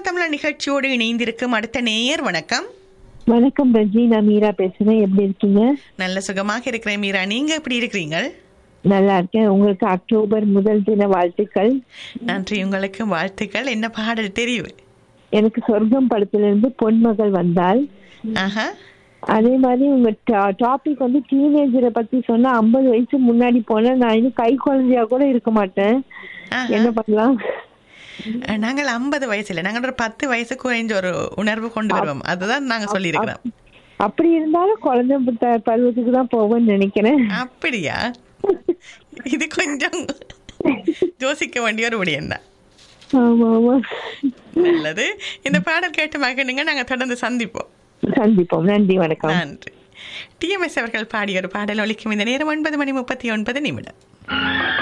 தமிழா நிகழ்ச்சியோடு இணைந்திருக்கும் அடுத்த நேயர் வணக்கம் வணக்கம் ரஜி நான் மீரா பேசுறேன் எப்படி இருக்கீங்க நல்ல சுகமாக இருக்கிறேன் மீரா நீங்க எப்படி இருக்கிறீங்க நல்லா இருக்கேன் உங்களுக்கு அக்டோபர் முதல் தின வாழ்த்துக்கள் நன்றி உங்களுக்கு வாழ்த்துக்கள் என்ன பாடல் தெரியும் எனக்கு சொர்க்கம் படத்திலிருந்து பொன்மகள் வந்தால் ஆஹா அதே மாதிரி உங்க டாபிக் வந்து டீனேஜரை பத்தி சொன்னா ஐம்பது வயசு முன்னாடி போனா நான் இன்னும் கை குழந்தையா கூட இருக்க மாட்டேன் ஆஹா. என்ன பண்ணலாம் நாங்கள் ஐம்பது வயசுல நாங்கள் ஒரு பத்து வயசு குறைஞ்ச ஒரு உணர்வு கொண்டு வருவோம் அதுதான் நாங்க சொல்லியிருக்கிறோம் அப்படி இருந்தாலும் குழந்தை ப- பருவத்துக்கு தான் போவேன்னு நினைக்கிறேன் அப்படியா இது கொஞ்சம் யோசிக்க வேண்டிய ஒரு விடயம் தான் ஆமா ஆமா நல்லது இந்த பாடல் கேட்டு மகனுங்க நாங்க தொடர்ந்து சந்திப்போம் சந்திப்போம் நன்றி வணக்கம் நன்றி டிஎம்எஸ் அவர்கள் பாடிய ஒரு பாடல் ஒலிக்கும் இந்த நேரம் ஒன்பது மணி முப்பத்தி ஒன்பது நிமிடம்